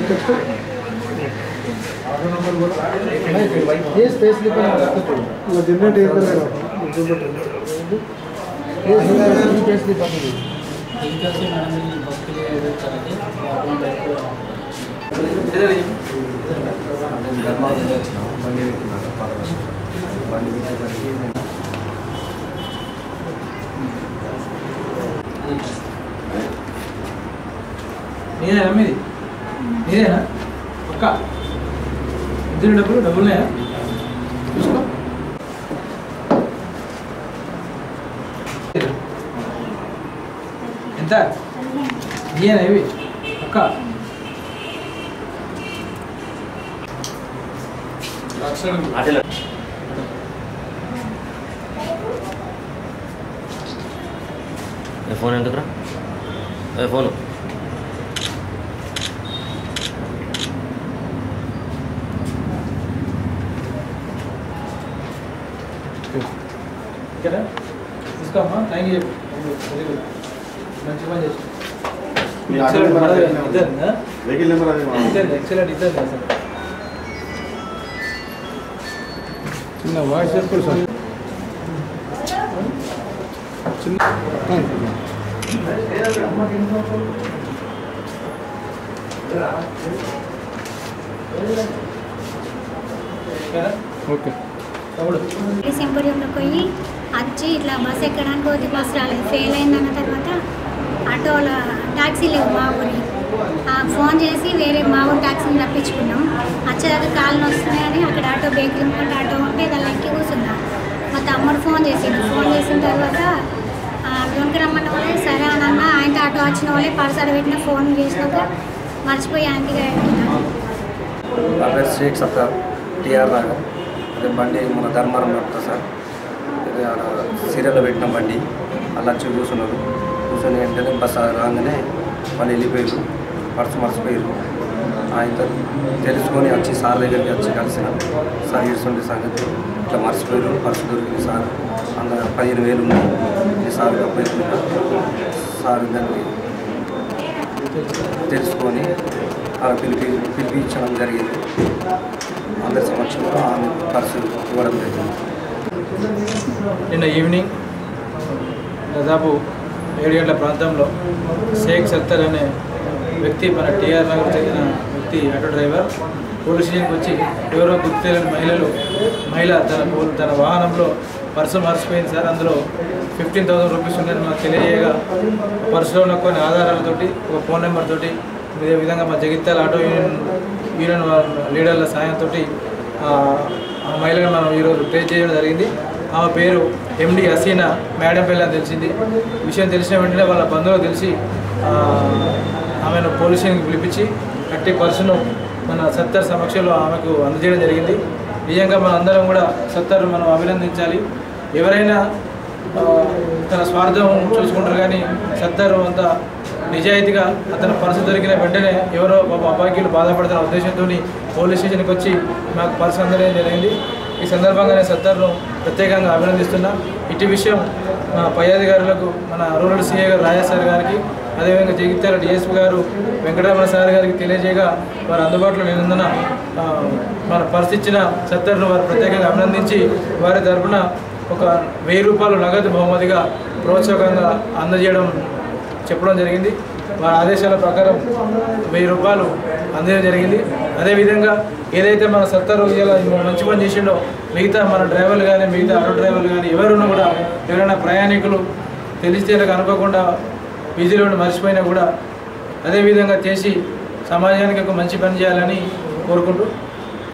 Next ये space लिखा है वो जनरेट ये कर रहा ये स्पेस लिखा है ఇంకా మేడం ఈ భక్తులు చదివి ధర్మాలు వచ్చినాం బండి పెట్టినారు పక్కన. బండి పెట్టేసరికి నేను నీదేనా మీది నీదేనా ఒక్క ఇద్దరు డబ్బులు డబ్బులున్నాయా చూసుకో ఎంత నీయేనా ఇవి ఒక్క ఏ ఫోన్ ఎందుకురా ఏ ఫోను ఇక్కడ తీసుకోమ్మా థ్యాంక్ యూ వెరీ గుడ్ మంచి పని చేసి మీ ఆటో నెంబర్ అదే ఉంది. ఇద్దరు వెహికల్ నెంబర్ అదే మా- ఇద్దరు ఎక్సలెంట్ ఇద్దరు అసలు చిన్న వాయిస్ చెప్పండి సార్ చిన్న ఓకేనా ఓకే తమ్ముడు సింపడియంలోకి పోయి వచ్చి ఇట్లా బస్ ఎక్కడానికి పోతే బస్ రాలేదు ఫెయిల్ అయిందన్న తర్వాత ఆటోలో ట్యాక్సీ లేవు మా ఊరి ఆ ఫోన్ చేసి వేరే మా ఊరి ట్యాక్సీని రప్పించుకున్నాం వచ్చేదాకా కాళ్ళు వస్తున్నాయని అక్కడ ఆటో బేకరీ ముందు ఆటో ఉంటే దాని ఎక్కి కూర్చున్నా మా తమ్ముడు ఫోన్ చేసిండు ఫోన్ చేసిన తర్వాత డొంక రమ్మన్న వాళ్ళే సరే అని అన్న ఆయన ఆటో వచ్చిన వాళ్ళే పర్సర్ పెట్టిన ఫోన్ చేసినాక మర్చిపోయి ఆయనకి ఎక్కినాం నా పేరు షేక్ సత్తార్ టీఆర్ దాకా అదే బండి మన ధర్మారం నడుపుతా సార్ ఇది ఆడ సీరియల్లో పెట్టిన బండి అలా వచ్చి కూర్చున్నారు కూర్చొని వెంటనే బస్ రాగానే వాళ్ళు వెళ్ళిపోయారు పర్సు మర్చిపోయారు ఆయనతో తెలుసుకొని వచ్చి సార్ దగ్గరికి వచ్చి కలిసిన సార్ ఇస్తుండే సంగతి ఇట్లా మర్చిపోయారు పర్సు దొరికింది సార్ అందులో పదిహేను వేలు ఉన్నాయి ఈ సార్ అప్పయిపోయినా సార్ దాన్ని తెలుసుకొని ఆమె పిలిపి పిలిపించడం జరిగింది అందరి సమక్షంలో ఆమె పర్సు ఇవ్వడం జరిగింది నిన్న ఈవినింగ్ దాదాపు ఏడు గంటల ప్రాంతంలో షేక్ సత్తర్ అనే వ్యక్తి మన టీఆర్ నగర్ చెందిన వ్యక్తి ఆటో డ్రైవర్ పోలీస్ స్టేషన్కి వచ్చి ఎవరో గుర్తు తెలియని మహిళలు మహిళ తన పో- తన వాహనంలో పర్సు మర్చిపోయింది సార్ అందులో ఫిఫ్టీన్ థౌసండ్ రూపీస్ ఉన్నాయని మాకు తెలియజేయగా పర్సులో ఉన్న కొన్ని ఆధారాలతోటి ఒక ఫోన్ నెంబర్ తోటి ఇదే విధంగా మా జగిత్యాల ఆటో యూనియన్ యూనియన్ వాళ్ళ లీడర్ల సాయంతో ఆ మహిళను మనం ఈరోజు ట్రేస్ చేయడం జరిగింది ఆమె పేరు ఎండి హసీనా మేడం పిల్ల అని తెలిసింది విషయం తెలిసిన వెంటనే వాళ్ళ బంధువులు తెలిసి ఆ, ఆమెను పోలీస్ స్టేషన్కి పిలిపించి కట్టి పర్సును మన సత్తర్ సమక్షంలో ఆమెకు అందజేయడం జరిగింది నిజంగా మన అందరం కూడా సత్తర్ మనం అభినందించాలి ఎవరైనా ఆ, తన స్వార్థం చూసుకుంటారు కానీ సత్తర్ అంత నిజాయితీగా అతని పర్సు దొరికిన వెంటనే ఎవరో పాప అభాగ్యులు బాధపడుతున్న ఉద్దేశంతో పోలీస్ స్టేషన్కి వచ్చి మాకు పర్సు అందడం జరిగింది ఈ సందర్భంగా నేను సత్తర్ను ప్రత్యేకంగా అభినందిస్తున్నా ఇటు విషయం మా పై అధికారులకు మన రూరల్ సీఏ గారు రాజా సార్ గారికి అదేవిధంగా జగిత్యాల డిఎస్పీ గారు వెంకటరమణ సార్ గారికి తెలియజేయగా వారు అందుబాటులో లేనందున ఆ, మన పర్సు ఇచ్చిన సత్తర్ను వారు ప్రత్యేకంగా అభినందించి వారి తరపున ఒక వెయ్యి రూపాయలు నగదు బహుమతిగా ప్రోత్సాహంగా అందజేయడం చెప్పడం జరిగింది వారి ఆదేశాల ప్రకారం వెయ్యి రూపాయలు అందజేయడం జరిగింది అదేవిధంగా ఏదైతే మన సత్తరు ఇలా మంచి పని చేసిండో మిగతా మన డ్రైవర్లు కానీ మిగతా ఆటో డ్రైవర్లు కానీ ఎవరున్నా కూడా ఎవరైనా ప్రయాణికులు తెలిస్తే అనుకోకుండా బిజీలో ఉండి మర్చిపోయినా కూడా అదేవిధంగా చేసి సమాజానికి ఒక మంచి పని చేయాలని కోరుకుంటూ